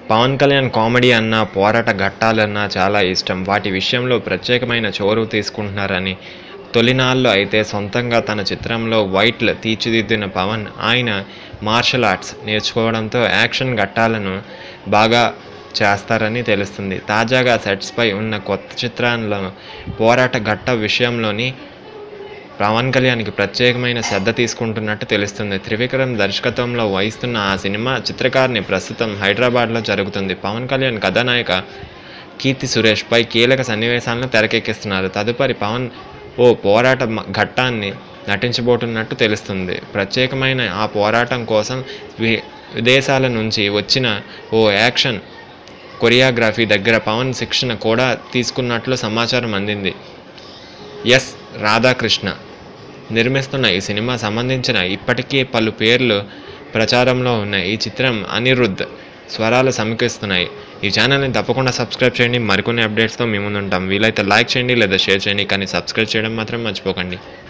Pawan Kalyan comedy అన్నా పోరాట ఘట్టాలన్నా చాలా ఇష్టం వాటి విషయంలో ప్రత్యేకమైన చోరు తీసుకుంటున్నారని తొలినాళ్ళు అయితే సొంతంగా తన చిత్రంలో వైట్లు తీర్చిదిద్దిన పవన్ ఆయన మార్షల్ ఆర్ట్స్ నేర్చుకోవడంతో యాక్షన్ ఘట్టాలను బాగా చేస్తారని తెలుస్తుంది తాజాగా సెట్స్పై ఉన్న కొత్త చిత్రాల్లో పోరాట ఘట్ట విషయంలోని పవన్ కళ్యాణ్కి ప్రత్యేకమైన శ్రద్ధ తీసుకుంటున్నట్టు తెలుస్తుంది త్రివిక్రమ్ దర్శకత్వంలో వహిస్తున్న ఆ సినిమా చిత్రకారిణి ప్రస్తుతం హైదరాబాద్లో జరుగుతుంది పవన్ కళ్యాణ్ కథానాయక కీర్తి సురేష్పై కీలక సన్నివేశాలను తెరకెక్కిస్తున్నారు తదుపరి పవన్ ఓ పోరాట మ- ఘట్టాన్ని నటించబోతున్నట్టు తెలుస్తుంది ప్రత్యేకమైన ఆ పోరాటం కోసం వి- విదేశాల నుంచి వచ్చిన ఓ యాక్షన్ కొరియోగ్రఫీ దగ్గర పవన్ శిక్షణ కూడా తీసుకున్నట్లు సమాచారం అందింది ఎస్ రాధాకృష్ణ నిర్మిస్తున్న ఈ సినిమా సంబంధించిన ఇప్పటికే పలు పేర్లు ప్రచారంలో ఉన్న ఈ చిత్రం అనిరుద్ధ్ స్వరాలు సమీకరిస్తున్నాయి ఈ ఛానల్ని తప్పకుండా సబ్స్క్రైబ్ చేయండి మరికొన్ని అప్డేట్స్తో మీ ముందు ఉంటాం వీలైతే లైక్ చేయండి లేదా షేర్ చేయండి కానీ సబ్స్క్రైబ్ చేయడం మాత్రం మర్చిపోకండి